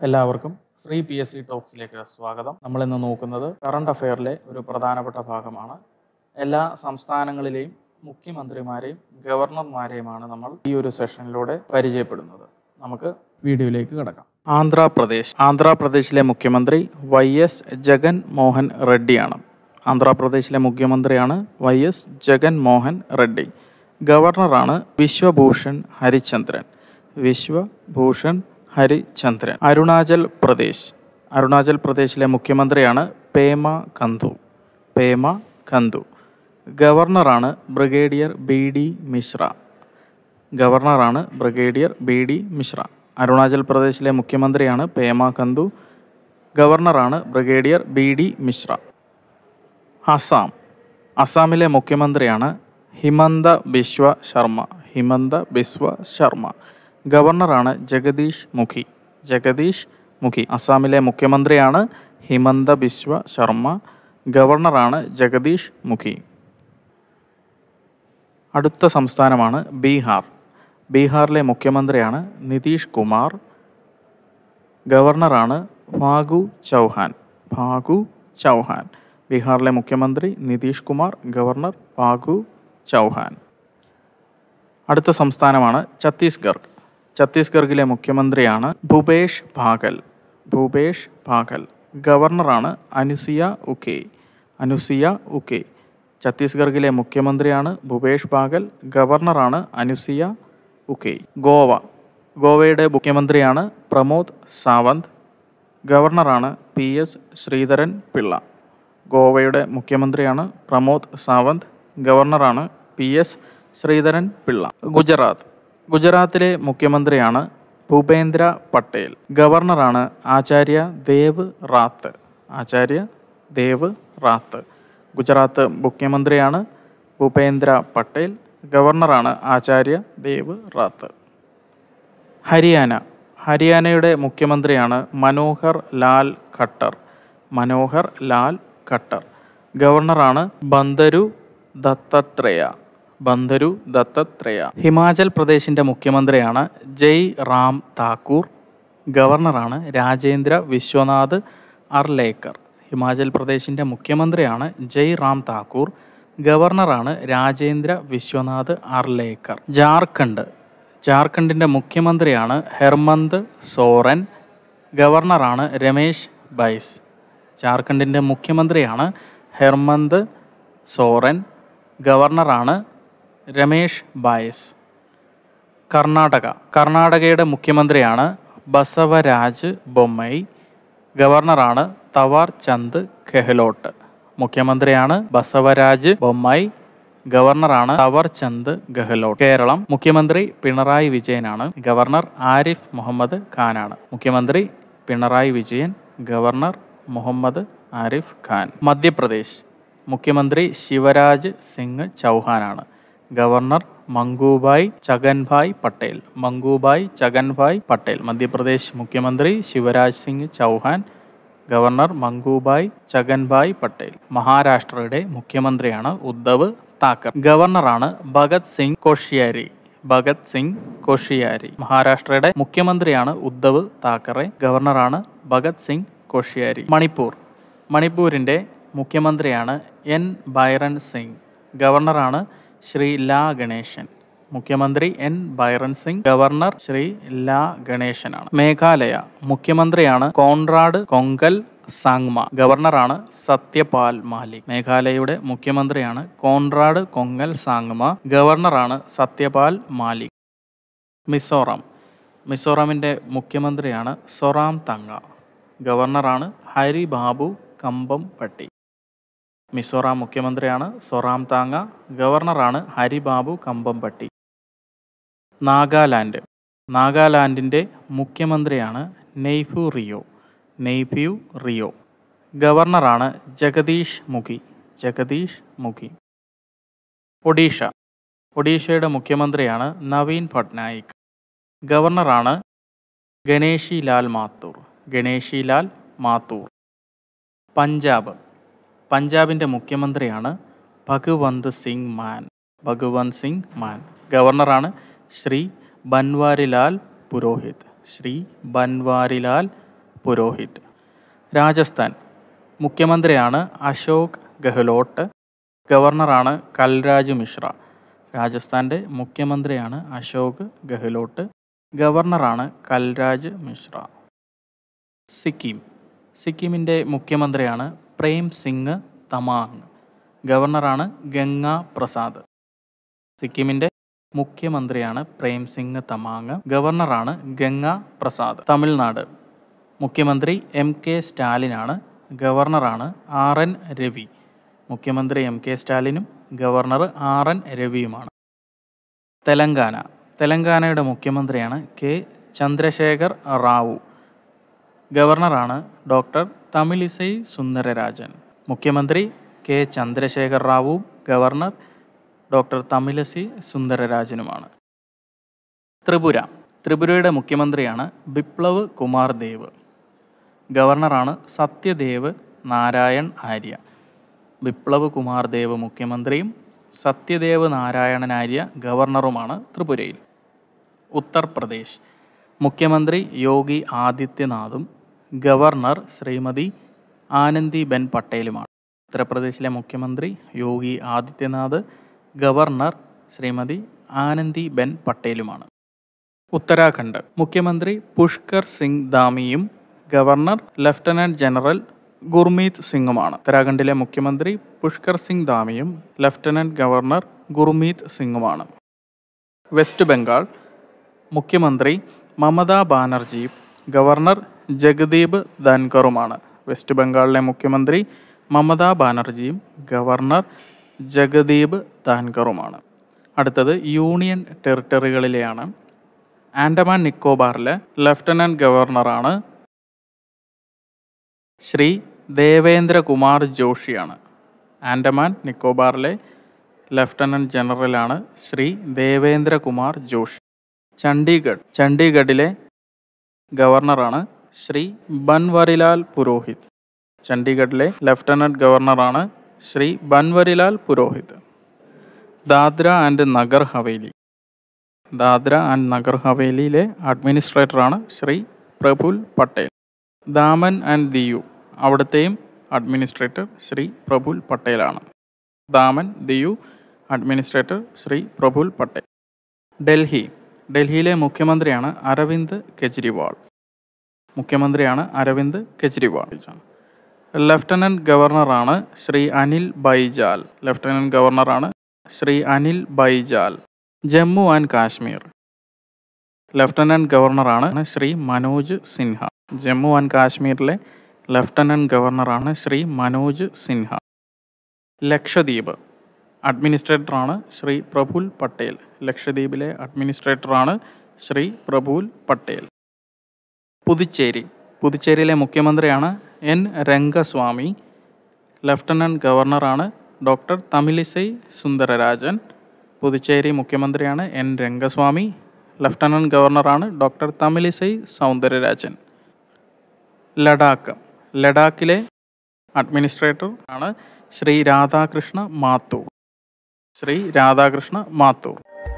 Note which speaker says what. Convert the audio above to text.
Speaker 1: എല്ലാവർക്കും free P S C ടോക്സിലേക്ക് സ്വാഗതം നമ്മൾ ഇന്ന് നോക്കുന്നത് കറണ്ട് അഫെയറിലെ ഒരു പ്രധാനപ്പെട്ട ഭാഗമാണ് എല്ലാ സംസ്ഥാനങ്ങളിലെയും മുഖ്യമന്ത്രിമാരെയും ഗവർണർമാരെയുമാണ് നമ്മൾ ഈ ഒരു സെഷനിലൂടെ പരിചയപ്പെടുന്നത് നമുക്ക് വീഡിയോയിലേക്ക് കിടക്കാം ആന്ധ്രാപ്രദേശ് ആന്ധ്രാപ്രദേശിലെ മുഖ്യമന്ത്രി വൈ എസ് ജഗൻ മോഹൻ റെഡ്ഡിയാണ് ആന്ധ്രാപ്രദേശിലെ മുഖ്യമന്ത്രിയാണ് വൈ എസ് ജഗൻ മോഹൻ റെഡ്ഡി ഗവർണറാണ് വിശ്വഭൂഷൺ ഹരിചന്ദ്രൻ വിശ്വഭൂഷൺ ഹരിചന്ദ്രൻ അരുണാചൽ പ്രദേശ് അരുണാചൽ പ്രദേശിലെ മുഖ്യമന്ത്രിയാണ് പേമ കന്തു പേമ കന്തു ഗവർണറാണ് ബ്രിഗേഡിയർ ബി ഡി മിശ്ര ഗവർണറാണ് brigadier B D Mishra Arunachal പ്രദേശിലെ മുഖ്യമന്ത്രിയാണ് പേമ കന്തു ഗവർണറാണ് brigadier B D Mishra Assam അസാമിലെ മുഖ്യമന്ത്രിയാണ് ഹിമന്ത ബിശ്വ ശർമ്മ ഹിമന്ത ബിശ്വ ശർമ്മ ഗവർണറാണ് ജഗദീഷ് മുഖി ജഗദീഷ് മുഖി അസാമിലെ മുഖ്യമന്ത്രിയാണ് ഹിമന്ത ബിശ്വ ശർമ്മ ഗവർണറാണ് ജഗദീഷ് മുഖി അടുത്ത സംസ്ഥാനമാണ് ബീഹാർ ബീഹാറിലെ മുഖ്യമന്ത്രിയാണ് നിതീഷ് കുമാർ ഗവർണറാണ് ഫാഗു ചൗഹാൻ ഫാഗു ചൗഹാൻ ബീഹാറിലെ മുഖ്യമന്ത്രി നിതീഷ് കുമാർ ഗവർണർ ഫാഗു ചൗഹാൻ അടുത്ത സംസ്ഥാനമാണ് ഛത്തീസ്ഗഡ് ഛത്തീസ്ഗഡിലെ മുഖ്യമന്ത്രിയാണ് ഭൂപേഷ് ഭാഗൽ ഭൂപേഷ് ഭാഗൽ ഗവർണറാണ് അനുസിയ ഉക്കെ അനുസിയ ഉക്കെ ഛത്തീസ്ഗഡിലെ മുഖ്യമന്ത്രിയാണ് ഭൂപേഷ് ഭാഗൽ ഗവർണറാണ് അനുസിയ ഉക്കെ ഗോവ ഗോവയുടെ മുഖ്യമന്ത്രിയാണ് പ്രമോദ് സാവന്ത് ഗവർണറാണ് പി എസ് ശ്രീധരൻ പിള്ള ഗോവയുടെ മുഖ്യമന്ത്രിയാണ് പ്രമോദ് സാവന്ത് ഗവർണറാണ് പി എസ് ശ്രീധരൻ പിള്ള ഗുജറാത്ത് ഗുജറാത്തിലെ മുഖ്യമന്ത്രിയാണ് ഭൂപേന്ദ്ര പട്ടേൽ ഗവർണറാണ് ആചാര്യ ദേവ് റാത്ത് ആചാര്യ ദേവ് റാത്ത് ഗുജറാത്ത് മുഖ്യമന്ത്രിയാണ് ഭൂപേന്ദ്ര പട്ടേൽ ഗവർണറാണ് ആചാര്യ ദേവ് റാത്ത് ഹരിയാന ഹരിയാനയുടെ മുഖ്യമന്ത്രിയാണ് മനോഹർ ലാൽ ഖട്ടർ മനോഹർ ലാൽ ഖട്ടർ ഗവർണറാണ് ബന്ദരു ദത്തത്രേയ ബന്ദരു ദത്തത്രേയ ഹിമാചൽ പ്രദേശിൻ്റെ മുഖ്യമന്ത്രിയാണ് ജയ് റാം താക്കൂർ ഗവർണറാണ് രാജേന്ദ്ര വിശ്വനാഥ് അർലേക്കർ ഹിമാചൽ പ്രദേശിൻ്റെ മുഖ്യമന്ത്രിയാണ് ജയ് റാം താക്കൂർ ഗവർണറാണ് രാജേന്ദ്ര വിശ്വനാഥ് അർലേക്കർ ജാർഖണ്ഡ് ജാർഖണ്ഡിൻ്റെ മുഖ്യമന്ത്രിയാണ് ഹെർമന്ത് സോറൻ ഗവർണറാണ് രമേശ് ബൈസ് ജാർഖണ്ഡിൻ്റെ മുഖ്യമന്ത്രിയാണ് ഹെർമന്ത് സോറൻ ഗവർണറാണ് രമേഷ് ബായസ് കർണാടക കർണാടകയുടെ മുഖ്യമന്ത്രിയാണ് ബസവരാജ് ബൊമ്മൈ ഗവർണറാണ് തവാർ ചന്ദ് ഗെഹ്ലോട്ട് മുഖ്യമന്ത്രിയാണ് ബസവരാജ് ബൊമ്മായി ഗവർണറാണ് തവർ ചന്ദ് ഗെഹ്ലോട്ട് കേരളം മുഖ്യമന്ത്രി പിണറായി വിജയനാണ് ഗവർണർ ആരിഫ് മുഹമ്മദ് ഖാനാണ് മുഖ്യമന്ത്രി പിണറായി വിജയൻ ഗവർണർ മുഹമ്മദ് ആരിഫ് ഖാൻ മധ്യപ്രദേശ് മുഖ്യമന്ത്രി ശിവരാജ് സിംഗ് ചൗഹാനാണ് ഗവർണർ മംഗൂഭായ് ചഗൻഭായ് പട്ടേൽ മംഗൂഭായ് ചഗൻഭായ് പട്ടേൽ മധ്യപ്രദേശ് മുഖ്യമന്ത്രി ശിവരാജ് സിംഗ് ചൗഹാൻ ഗവർണർ മംഗൂഭായ് ചഗൻഭായ് പട്ടേൽ മഹാരാഷ്ട്രയുടെ മുഖ്യമന്ത്രിയാണ് ഉദ്ധവ് താക്കർ ഗവർണറാണ് ഭഗത് സിംഗ് കോഷിയാരി ഭഗത് സിംഗ് കോഷിയാരി മഹാരാഷ്ട്രയുടെ മുഖ്യമന്ത്രിയാണ് ഉദ്ധവ് താക്കറെ ഗവർണറാണ് ഭഗത് സിംഗ് കോഷിയാരി മണിപ്പൂർ മണിപ്പൂരിൻ്റെ മുഖ്യമന്ത്രിയാണ് എൻ ബൈറൻ സിംഗ് ഗവർണറാണ് ശ്രീ ലാ ഗണേശൻ മുഖ്യമന്ത്രി എൻ ബൈറൻ സിംഗ് ഗവർണർ ശ്രീ ലാ ഗണേശനാണ് മേഘാലയ മുഖ്യമന്ത്രിയാണ് കോൺറാഡ് കൊങ്കൽ സാങ്മ ഗവർണറാണ് സത്യപാൽ മാലിക് മേഘാലയയുടെ മുഖ്യമന്ത്രിയാണ് കോൺറാഡ് കൊങ്കൽ സാങ്മ ഗവർണറാണ് സത്യപാൽ മാലിക് മിസോറാം മിസോറാമിൻ്റെ മുഖ്യമന്ത്രിയാണ് സൊറാം തങ്ങ ഗവർണറാണ് ഹരി ബാബു കമ്പം പട്ടി മിസോറാം മുഖ്യമന്ത്രിയാണ് സൊറാം താങ്ങ ഗവർണറാണ് ഹരിബാബു കമ്പംപട്ടി നാഗാലാൻഡ് നാഗാലാൻഡിൻ്റെ മുഖ്യമന്ത്രിയാണ് നെയ്ഫു റിയോ നെയ്ഫ്യു റിയോ ഗവർണറാണ് ജഗദീഷ് മുഖി ജഗദീഷ് മുഖി ഒഡീഷ ഒഡീഷയുടെ മുഖ്യമന്ത്രിയാണ് നവീൻ പട്നായിക് ഗവർണറാണ് ഗണേഷി ലാൽ മാത്തൂർ ഗണേഷി ലാൽ മാത്തൂർ പഞ്ചാബ് പഞ്ചാബിൻ്റെ മുഖ്യമന്ത്രിയാണ് ഭഗവന്ത് സിംഗ് മാൻ ഭഗവന്ത് സിംഗ് മാൻ ഗവർണറാണ് ശ്രീ ബൻവാരിലാൽ പുരോഹിത് ശ്രീ ബൻവാരിലാൽ പുരോഹിത് രാജസ്ഥാൻ മുഖ്യമന്ത്രിയാണ് അശോക് ഗെഹ്ലോട്ട് ഗവർണറാണ് കൽരാജ് മിശ്ര രാജസ്ഥാൻ്റെ മുഖ്യമന്ത്രിയാണ് അശോക് ഗെഹ്ലോട്ട് ഗവർണറാണ് കൽരാജ് മിശ്ര സിക്കിം സിക്കിമിൻ്റെ മുഖ്യമന്ത്രിയാണ് പ്രേം സിംഗ് തമാങ് ഗവർണറാണ് ഗംഗ പ്രസാദ് സിക്കിമിൻ്റെ മുഖ്യമന്ത്രിയാണ് പ്രേം സിംഗ് തമാങ് ഗവർണറാണ് ഗംഗ പ്രസാദ് തമിഴ്നാട് മുഖ്യമന്ത്രി എം കെ സ്റ്റാലിനാണ് ഗവർണറാണ് ആർ എൻ രവി മുഖ്യമന്ത്രി എം കെ സ്റ്റാലിനും ഗവർണർ ആർ എൻ രവിയുമാണ് തെലങ്കാന തെലങ്കാനയുടെ മുഖ്യമന്ത്രിയാണ് കെ ചന്ദ്രശേഖർ റാവു ഗവർണറാണ് ഡോക്ടർ തമിലിസൈ സുന്ദരരാജൻ മുഖ്യമന്ത്രി കെ ചന്ദ്രശേഖർ റാവുവും ഗവർണർ ഡോക്ടർ തമിലസി സുന്ദരരാജനുമാണ് ത്രിപുര ത്രിപുരയുടെ മുഖ്യമന്ത്രിയാണ് ബിപ്ലവ് കുമാർ ദേവ് ഗവർണറാണ് സത്യദേവ് നാരായൺ ആര്യ ബിപ്ലവ് കുമാർ ദേവ് മുഖ്യമന്ത്രിയും സത്യദേവ് നാരായണൻ ആര്യ ഗവർണറുമാണ് ത്രിപുരയിൽ ഉത്തർപ്രദേശ് മുഖ്യമന്ത്രി യോഗി ആദിത്യനാഥും ഗവർണർ ശ്രീമതി ആനന്ദിബെൻ പട്ടേലുമാണ് ഉത്തർപ്രദേശിലെ മുഖ്യമന്ത്രി യോഗി ആദിത്യനാഥ് ഗവർണർ ശ്രീമതി ആനന്ദിബെൻ പട്ടേലുമാണ് ഉത്തരാഖണ്ഡ് മുഖ്യമന്ത്രി പുഷ്കർ സിംഗ് ധാമിയും ഗവർണർ ലഫ്റ്റനന്റ് ജനറൽ ഗുർമീത് സിംഗുമാണ് ഉത്തരാഖണ്ഡിലെ മുഖ്യമന്ത്രി പുഷ്കർ സിംഗ് ധാമിയും ലഫ്റ്റനന്റ് ഗവർണർ ഗുർമീത് സിംഗുമാണ് വെസ്റ്റ് ബംഗാൾ മുഖ്യമന്ത്രി മമതാ ബാനർജിയും ഗവർണർ ജഗദീപ് ധൻകറുമാണ് വെസ്റ്റ് ബംഗാളിലെ മുഖ്യമന്ത്രി മമതാ ബാനർജിയും ഗവർണർ ജഗദീപ് ധാൻകറുമാണ് അടുത്തത് യൂണിയൻ ടെറിട്ടറികളിലെയാണ് ആൻഡമാൻ നിക്കോബാറിലെ ലഫ്റ്റനന്റ് ഗവർണറാണ് ശ്രീ ദേവേന്ദ്രകുമാർ ജോഷിയാണ് ആൻഡമാൻ നിക്കോബാറിലെ ലഫ്റ്റനന്റ് ജനറലാണ് ശ്രീ ദേവേന്ദ്രകുമാർ ജോഷി ചണ്ഡീഗഡ് ചണ്ഡീഗഡിലെ ഗവർണറാണ് ശ്രീ ബൻവരിലാൽ പുരോഹിത് ചണ്ഡീഗഡിലെ ലഫ്റ്റനന്റ് ഗവർണറാണ് ശ്രീ ബൻവരിലാൽ പുരോഹിത് ദാദ്ര ആൻഡ് നഗർ ഹവേലി ദാദ്ര ആൻഡ് നഗർ ഹവേലിയിലെ അഡ്മിനിസ്ട്രേറ്ററാണ് ശ്രീ പ്രഫുൽ പട്ടേൽ ദാമൻ ആൻഡ് ദിയു അവിടുത്തെയും അഡ്മിനിസ്ട്രേറ്റർ ശ്രീ പ്രഫുൽ പട്ടേലാണ് ദാമൻ ദിയു അഡ്മിനിസ്ട്രേറ്റർ ശ്രീ പ്രഫുൽ പട്ടേൽ ഡൽഹി ഡൽഹിയിലെ മുഖ്യമന്ത്രിയാണ് അരവിന്ദ് കെജ്രിവാൾ മുഖ്യമന്ത്രിയാണ് അരവിന്ദ് കെജ്രിവാൾ ലഫ്റ്റനന്റ് ഗവർണറാണ് ശ്രീ അനിൽ ബൈജാൽ ലഫ്റ്റനന്റ് ഗവർണറാണ് ശ്രീ അനിൽ ബൈജാൽ ജമ്മു ആൻഡ് കാശ്മീർ ലഫ്റ്റനന്റ് ഗവർണറാണ് ശ്രീ മനോജ് സിൻഹ ജമ്മു ആൻഡ് കാശ്മീരിലെ ലഫ്റ്റനന്റ് ഗവർണറാണ് ശ്രീ മനോജ് സിൻഹ ലക്ഷദ്വീപ് അഡ്മിനിസ്ട്രേറ്ററാണ് ശ്രീ പ്രഫുൽ പട്ടേൽ ലക്ഷദ്വീപിലെ അഡ്മിനിസ്ട്രേറ്ററാണ് ശ്രീ പ്രഫുൽ പട്ടേൽ പുതുച്ചേരി പുതുച്ചേരിയിലെ മുഖ്യമന്ത്രിയാണ് എൻ രംഗസ്വാമി ലഫ്റ്റനന്റ് ഗവർണറാണ് ഡോക്ടർ തമിലിസൈ സുന്ദരരാജൻ പുതുച്ചേരി മുഖ്യമന്ത്രിയാണ് എൻ രംഗസ്വാമി ലഫ്റ്റനന്റ് ഗവർണറാണ് ഡോക്ടർ തമിലിസൈ സൗന്ദരരാജൻ ലഡാക്ക് ലഡാക്കിലെ അഡ്മിനിസ്ട്രേറ്റർ ആണ് ശ്രീ രാധാകൃഷ്ണ മാത്തൂർ ശ്രീ രാധാകൃഷ്ണ മാത്തൂർ